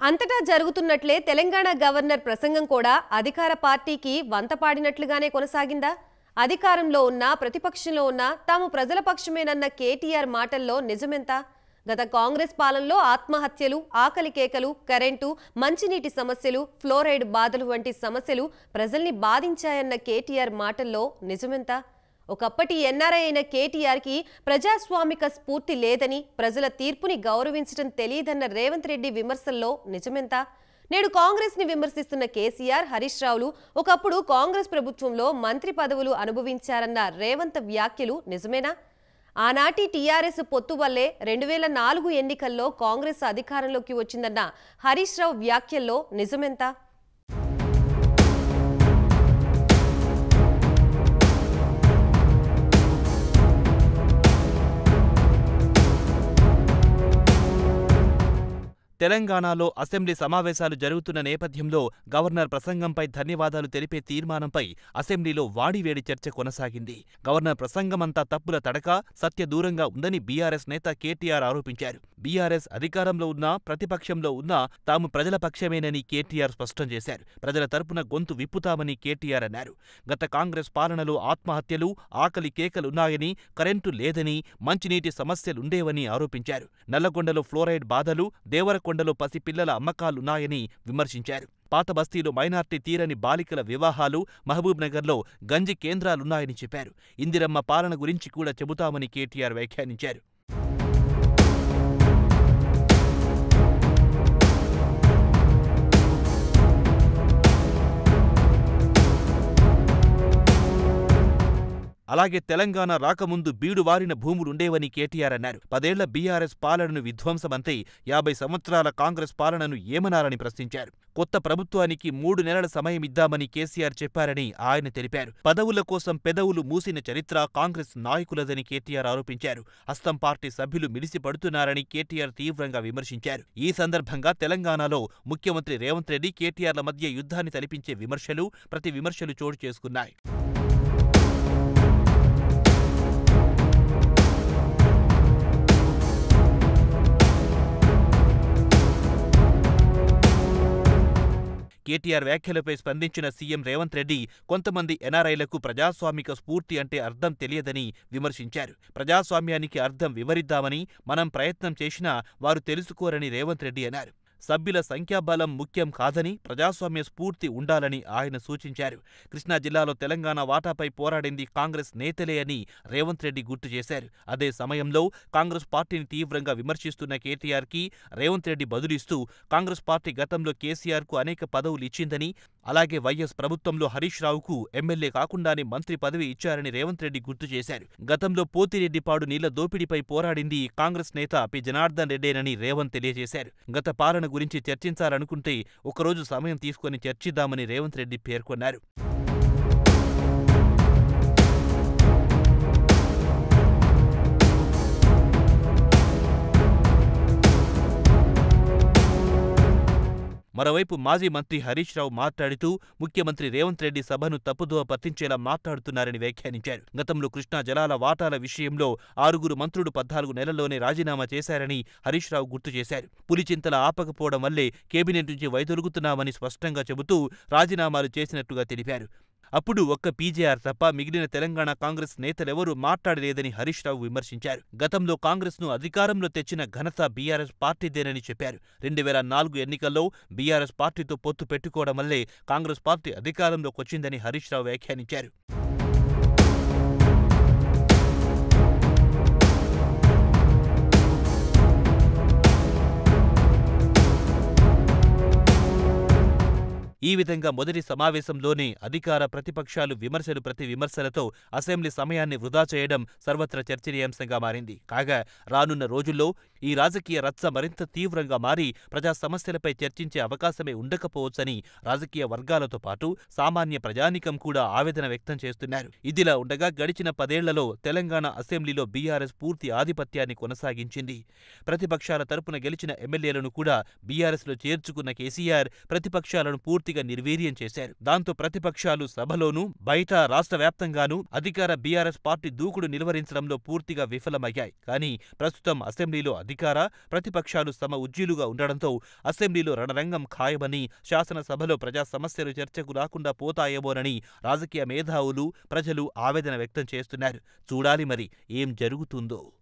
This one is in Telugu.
అంతటా జరుగుతున్నట్లే తెలంగాణ గవర్నర్ ప్రసంగం కూడా అధికార పార్టీకి వంత పాడినట్లుగానే కొనసాగిందా అధికారంలో ఉన్న ప్రతిపక్షంలో ఉన్న తాము ప్రజల పక్షమేనన్న కేటీఆర్ మాటల్లో నిజమెంత గత కాంగ్రెస్ పాలనలో ఆత్మహత్యలు ఆకలి కేకలు కరెంటు మంచినీటి సమస్యలు ఫ్లోరైడ్ బాధలు వంటి సమస్యలు ప్రజల్ని బాధించాయన్న కేటీఆర్ మాటల్లో నిజమెంత ఒకప్పటి ఎన్ఆర్ఐ అయిన కేటీఆర్కి ప్రజాస్వామిక స్ఫూర్తి లేదని ప్రజల తీర్పుని గౌరవించడం తెలియదన్న రేవంత్ రెడ్డి విమర్శల్లో నిజమెంత నేడు కాంగ్రెస్ ని విమర్శిస్తున్న కేసీఆర్ హరీష్ రావులు ఒకప్పుడు కాంగ్రెస్ ప్రభుత్వంలో మంత్రి పదవులు అనుభవించారన్న రేవంత్ వ్యాఖ్యలు నిజమేనా ఆనాటి టీఆర్ఎస్ పొత్తు వల్లే రెండు వేల నాలుగు ఎన్నికల్లో కాంగ్రెస్ అధికారంలోకి వచ్చిందన్న హరీష్ రావు వ్యాఖ్యల్లో నిజమెంత తెలంగాణలో అసెంబ్లీ సమావేశాలు జరుగుతున్న నేపథ్యంలో గవర్నర్ ప్రసంగంపై ధన్యవాదాలు తెలిపే తీర్మానంపై అసెంబ్లీలో వాడివేడి చర్చ కొనసాగింది గవర్నర్ ప్రసంగమంతా తప్పుల తడక సత్య దూరంగా ఉందని బీఆర్ఎస్ నేత కేటీఆర్ ఆరోపించారు బీఆర్ఎస్ అధికారంలో ఉన్నా ప్రతిపక్షంలో ఉన్నా తాము ప్రజల పక్షమేనని కేటీఆర్ స్పష్టం చేశారు ప్రజల తరపున గొంతు విప్పుతామని కేటీఆర్ అన్నారు గత కాంగ్రెస్ పాలనలో ఆత్మహత్యలు ఆకలి కేకలున్నాయని కరెంటు లేదని మంచినీటి సమస్యలుండేవని ఆరోపించారు నల్లగొండలో ఫ్లోరైడ్ బాధలు దేవరకొండలో పసిపిల్లల అమ్మకాలున్నాయని విమర్శించారు పాత బస్తీలో మైనార్టీ తీరని బాలికల వివాహాలు మహబూబ్ నగర్లో గంజి కేంద్రాలున్నాయని చెప్పారు ఇందిరమ్మ పాలన గురించి కూడా చెబుతామని కేటీఆర్ వ్యాఖ్యానించారు అలాగే తెలంగాణ రాకముందు బీడువారిన భూములుండేవని కేటీఆర్ అన్నారు పదేళ్ల బీఆర్ఎస్ పాలనను విధ్వంసమంతే యాభై సంవత్సరాల కాంగ్రెస్ పాలనను ఏమనాలని ప్రశ్నించారు కొత్త ప్రభుత్వానికి మూడు నెలల సమయం ఇద్దామని కేసీఆర్ చెప్పారని ఆయన తెలిపారు పదవుల కోసం పెదవులు మూసిన చరిత్ర కాంగ్రెస్ నాయకులదని కేటీఆర్ ఆరోపించారు హస్తం పార్టీ సభ్యులు మిడిసి పడుతున్నారని కేటీఆర్ తీవ్రంగా విమర్శించారు ఈ సందర్భంగా తెలంగాణలో ముఖ్యమంత్రి రేవంత్ రెడ్డి కేటీఆర్ల మధ్య యుద్ధాన్ని తలిపించే విమర్శలు ప్రతి విమర్శలు చోటు చేసుకున్నాయి కేటీఆర్ వ్యాఖ్యలపై స్పందించిన సీఎం రేవంత్ రెడ్డి కొంతమంది ఎన్ఆర్ఐలకు ప్రజాస్వామిక స్ఫూర్తి అంటే అర్థం తెలియదని విమర్శించారు ప్రజాస్వామ్యానికి అర్థం వివరిద్దామని మనం ప్రయత్నం చేసినా వారు తెలుసుకోరని రేవంత్ రెడ్డి అన్నారు సభ్యుల సంఖ్యాబలం ముఖ్యం కాదని ప్రజాస్వామ్య స్ఫూర్తి ఉండాలని ఆయన సూచించారు కృష్ణా జిల్లాలో తెలంగాణ వాటాపై పోరాడింది కాంగ్రెస్ నేతలే అని రేవంత్ రెడ్డి గుర్తు చేశారు అదే సమయంలో కాంగ్రెస్ పార్టీని తీవ్రంగా విమర్శిస్తున్న కేటీఆర్కి రేవంత్ రెడ్డి బదులిస్తూ కాంగ్రెస్ పార్టీ గతంలో కేసీఆర్కు అనేక పదవులు ఇచ్చిందని అలాగే వైఎస్ ప్రభుత్వంలో హరీష్ రావుకు ఎమ్మెల్యే కాకుండానే మంత్రి పదవి ఇచ్చారని రేవంత్ రెడ్డి గుర్తు చేశారు గతంలో పోతిరెడ్డిపాడు నీళ్ల దోపిడీపై పోరాడింది కాంగ్రెస్ నేత పి జనార్దన్ రెడ్డేనని రేవంత్ తెలియజేశారు గత పాలన గురించి చర్చించాలనుకుంటే ఒకరోజు సమయం తీసుకొని చర్చిద్దామని రేవంత్ రెడ్డి పేర్కొన్నారు మరోవైపు మాజీ మంత్రి హరీష్ రావు మాట్లాడుతూ ముఖ్యమంత్రి రేవంత్ రెడ్డి సభను తప్పుదోవ పట్టించేలా మాట్లాడుతున్నారని వ్యాఖ్యానించారు గతంలో కృష్ణా జలాల వాటాల విషయంలో ఆరుగురు మంత్రులు పద్నాలుగు నెలల్లోనే రాజీనామా చేశారని హరీష్ రావు గుర్తు చేశారు పులిచింతల ఆపకపోవడం వల్లే కేబినెట్ నుంచి వైదొలుగుతున్నామని స్పష్టంగా చెబుతూ రాజీనామాలు చేసినట్టుగా తెలిపారు అప్పుడు ఒక్క పీజేఆర్ తప్ప మిగిలిన తెలంగాణ కాంగ్రెస్ నేతలెవరూ మాట్లాడలేదని హరీష్ రావు విమర్శించారు గతంలో కాంగ్రెస్ను అధికారంలో తెచ్చిన ఘనత బీఆర్ఎస్ పార్టీదేనని చెప్పారు రెండు వేల నాలుగు ఎన్నికల్లో బీఆర్ఎస్ పార్టీతో పొత్తు పెట్టుకోవడం వల్లే కాంగ్రెస్ పార్టీ అధికారంలోకి వచ్చిందని హరీష్ రావు వ్యాఖ్యానించారు ఈ విధంగా మొదటి సమావేశంలోనే అధికార ప్రతిపక్షాలు విమర్శలు ప్రతి విమర్శలతో అసెంబ్లీ సమయాన్ని వృధా చేయడం సర్వత్రా చర్చనీయాంశంగా మారింది కాగా రానున్న రోజుల్లో ఈ రాజకీయ రచ్చ మరింత తీవ్రంగా మారి ప్రజా సమస్యలపై చర్చించే అవకాశమే ఉండకపోవచ్చని రాజకీయ వర్గాలతో పాటు సామాన్య ప్రజానికం కూడా ఆవేదన వ్యక్తం చేస్తున్నారు ఇదిలా ఉండగా గడిచిన పదేళ్లలో తెలంగాణ అసెంబ్లీలో బీఆర్ఎస్ పూర్తి ఆధిపత్యాన్ని కొనసాగించింది ప్రతిపక్షాల తరపున గెలిచిన ఎమ్మెల్యేలను కూడా బీఆర్ఎస్లో చేర్చుకున్న కేసీఆర్ ప్రతిపక్షాలను పూర్తిగా నిర్వీర్యం చేశారు దాంతో ప్రతిపక్షాలు సభలోనూ బయట రాష్ట్ర వ్యాప్తంగానూ అధికార బీఆర్ఎస్ పార్టీ దూకుడు నిలువరించడంలో పూర్తిగా విఫలమయ్యాయి కానీ ప్రస్తుతం అసెంబ్లీలో అధికార ప్రతిపక్షాలు సమ ఉజ్జీలుగా ఉండడంతో అసెంబ్లీలో రణరంగం ఖాయమని శాసనసభలో ప్రజా సమస్యలు చర్చకు రాకుండా పోతాయేమోనని రాజకీయ మేధావులు ప్రజలు ఆవేదన వ్యక్తం చేస్తున్నారు చూడాలి మరి ఏం జరుగుతుందో